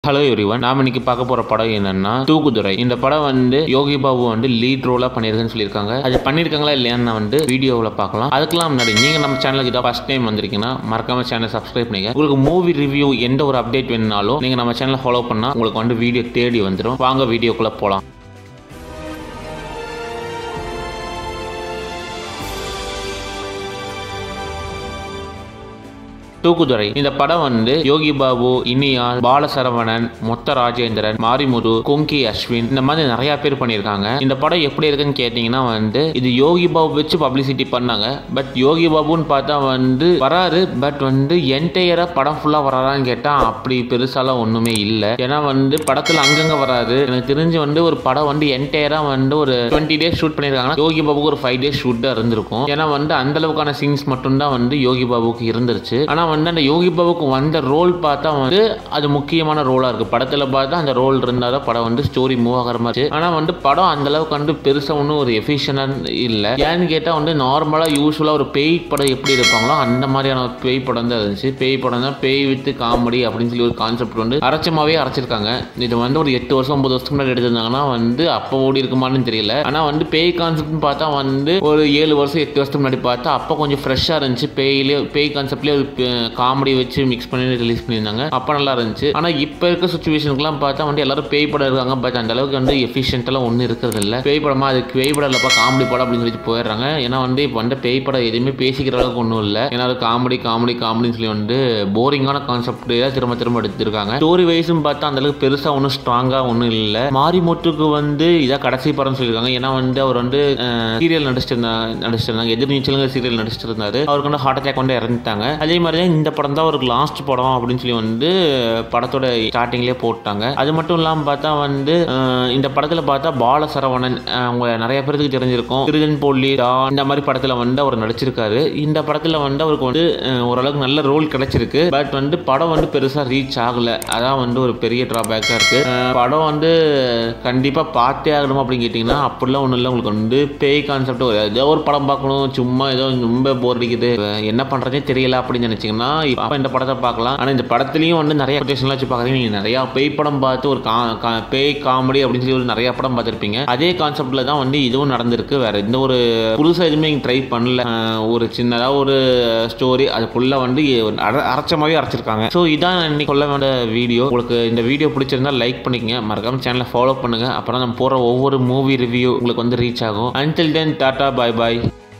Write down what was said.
hello everyone நாம இன்னைக்கு பார்க்க போற படம் என்னன்னா தூக்குதுறை இந்த படம் வந்து யோகி பாபு வந்து லீட் ரோலா பண்ணியிருக்குன்னு சொல்லியிருக்காங்க அது பண்ணியிருக்காங்களா இல்லையான்னு வந்து வீடியோவில் பார்க்கலாம் அதுக்கெல்லாம் முன்னாடி நீங்க நம்ம சேனலுக்கு இதான் ஃபர்ஸ்ட் டைம் வந்திருக்கீங்கன்னா மறக்காம சேனல் சப்ஸ்கிரைப் பண்ணிங்க உங்களுக்கு மூவி ரிவ்யூ எந்த ஒரு அப்டேட் வேணுனாலும் நீங்க நம்ம சேனலை ஃபாலோ பண்ணா உங்களுக்கு வந்து வீடியோ தேடி வந்துடும் வாங்க வீடியோக்குள்ள போலாம் தூக்குதுறை இந்த படம் வந்து யோகி பாபு இனியால் பாலசரவணன் மொத்த ராஜேந்திரன் மாரிமுது குங்கி அஸ்வின் இந்த மாதிரி நிறைய பேர் பண்ணியிருக்காங்க இந்த படம் எப்படி இருக்குன்னு கேட்டிங்கன்னா வந்து இது யோகி பாபு வச்சு பப்ளிசிட்டி பண்ணாங்க பட் யோகி பாபுன்னு பார்த்தா வந்து வராரு பட் வந்து என்டையரா படம் ஃபுல்லாக வராரான்னு கேட்டால் அப்படி பெருசாலாம் ஒன்றுமே இல்லை ஏன்னா வந்து படத்தில் அங்கங்கே வராது எனக்கு தெரிஞ்சு வந்து ஒரு படம் வந்து என்டையராக வந்து ஒரு டுவெண்ட்டி டேஸ் ஷூட் பண்ணியிருக்காங்கன்னா யோகி பாபுக்கு ஒரு ஃபைவ் டேஸ் ஷூட் தான் இருந்திருக்கும் ஏன்னா வந்து அந்த அளவுக்கான சீன்ஸ் மட்டும்தான் வந்து யோகி பாபுக்கு இருந்துருச்சு ஆனால் வந்து அந்த யோகி பாபுக்கு வந்த ரோல் பார்த்தா வந்து அது முக்கியமான ரோலாக இருக்குது படத்தில் பார்த்தா அந்த ரோல் இருந்தால் தான் படம் வந்து ஸ்டோரி மூவ் ஆகிற மாதிரி ஆனால் வந்து படம் அந்த அளவுக்கு வந்து பெருசாக ஒன்றும் ஒரு எஃபிஷியனாக இல்லை ஏன்னு கேட்டால் வந்து நார்மலாக யூஸ்வலாக ஒரு பேய் படம் எப்படி இருப்பாங்களோ அந்த மாதிரியான ஒரு பேய் படம் தான் இருந்துச்சு பேய் படம் தான் பேய் வித்து காமெடி அப்படின்னு சொல்லி ஒரு கான்செப்ட் வந்து அரைச்சமாவே அரைச்சிருக்காங்க இது வந்து ஒரு எட்டு வருஷம் ஒன்பது வருஷத்துக்கு முன்னாடி எடுத்திருந்தாங்கன்னா வந்து அப்போ ஓடி இருக்குமான்னு தெரியல ஆனால் வந்து பேய் கான்செப்ட்னு பார்த்தா வந்து ஒரு ஏழு வருஷம் எட்டு வருஷத்துக்கு முன்னாடி பார்த்தா அப்போ கொஞ்சம் ஃப்ரெஷ்ஷாக இருந்துச்சு பேயிலே பேய் கான்செப்ட்லேயே ஒரு காமெடி வச்சு மிக்ஸ் பண்ணி ரிலீஸ் பண்ணியிருந்தாங்க அப்போ நல்லா இருந்துச்சு ஆனால் இப்போ இருக்க சுச்சுவேஷனுக்குலாம் பார்த்தா வந்து எல்லாரும் பேய் படம் இருக்காங்க பட் அந்த அளவுக்கு வந்து எஃபிஷியன்ட்டெல்லாம் ஒன்றும் இருக்கிறது இல்லை பேய் படமா அது பேய் படம் இல்லைப்பா காமெடி படம் அப்படின்னு சொல்லி போயிடுறாங்க ஏன்னா வந்து இப்போ வந்து பேய் படம் எதுவுமே பேசிக்கிற அளவுக்கு ஒன்றும் இல்லை ஏன்னா அது காமெடி காமெடி காமெடின்னு சொல்லி வந்து போரிங்கான கான்செப்ட் தான் திரும்ப திரும்ப எடுத்திருக்காங்க ஸ்டோரி வைஸும் பார்த்தா அந்த அளவுக்கு பெருசாக ஒன்றும் ஸ்ட்ராங்காக ஒன்றும் இல்லை மாரிமுத்துக்கு வந்து இதான் கடைசி படம் சொல்லியிருக்காங்க ஏன்னா வந்து அவர் வந்து சீரியல் நடிச்சிருந்தா நடிச்சிருந்தாங்க எதிர் நீச்சலுங்க சீரியல் நடிச்சிருந்தாரு அவருக்கு வந்து ஹார்ட் அட்டாக் வந்து இறந்துட்டாங்க அதே மாதிரி தான் இந்த படம் தான் அவருக்கு லாஸ்ட் படம் அப்படின்னு சொல்லி வந்து படத்தோட ஸ்டார்டிங்லேயே போட்டாங்க அது மட்டும் இல்லாமல் பார்த்தா வந்து அஹ், இந்த படத்தில் பார்த்தா பாலசரவணன் அஹ், அவங்க நிறைய பேருக்கு தெரிஞ்சிருக்கும் திருதன் போலி டான் இந்த மாதிரி படத்தில் வந்து அவர் நடிச்சிருக்காரு இந்த படத்தில் வந்து அவருக்கு வந்து அஹ், ஓரளவுக்கு நல்ல ரோல் கிடைச்சிருக்கு பட் வந்து படம் வந்து பெருசாக ரீச் ஆகலை அதான் வந்து ஒரு பெரிய ட்ராபேக்காக இருக்குது படம் வந்து கண்டிப்பாக பார்த்தே ஆகணும் அப்படின்னு கேட்டிங்கன்னா அப்படிலாம் ஒன்றும் இல்லை உங்களுக்கு வந்து பேய் கான்செப்ட் ஏதோ ஒரு படம் பார்க்கணும் சும்மா ஏதோ ரொம்ப போர் அடிக்குது என்ன பண்ணுறதே தெரியல அப்படின்னு நினச்சிங்கன்னா அப்போ இந்த படத்தை பார்க்கலாம் ஆனால் இந்த படத்துலையும் வந்து நிறைய கொட்டேஷன்லாம் வச்சு பார்க்குறீங்க நீங்கள் நிறையா பேய் படம் பார்த்து ஒரு கா கா- பேய் காமெடி அப்படின்னு சொல்லி ஒரு நிறைய படம் பார்த்துருப்பீங்க அதே கான்செப்டில் தான் வந்து இதுவும் நடந்திருக்கு வேற எந்த ஒரு புதுசாக எதுவுமே நீங்கள் ட்ரை பண்ணல அஹ் ஒரு சின்னதாக ஒரு ஸ்டோரி அதுக்குள்ளே வந்து அர- அரைச்சமாவே அரைச்சிருக்காங்க ஸோ இதான் இன்னைக்கு சொல்ல வேண்டிய வீடியோ உங்களுக்கு இந்த வீடியோ பிடிச்சிருந்தா லைக் பண்ணிக்கங்க மறக்காம சேனலை ஃபாலோ பண்ணுங்க அப்புறம் நம்ம போகிற ஒவ்வொரு மூவி ரிவ்யூ உங்களுக்கு வந்து ரீச் ஆகும் அன்டில் தென் டாட்டா பாய் பாய்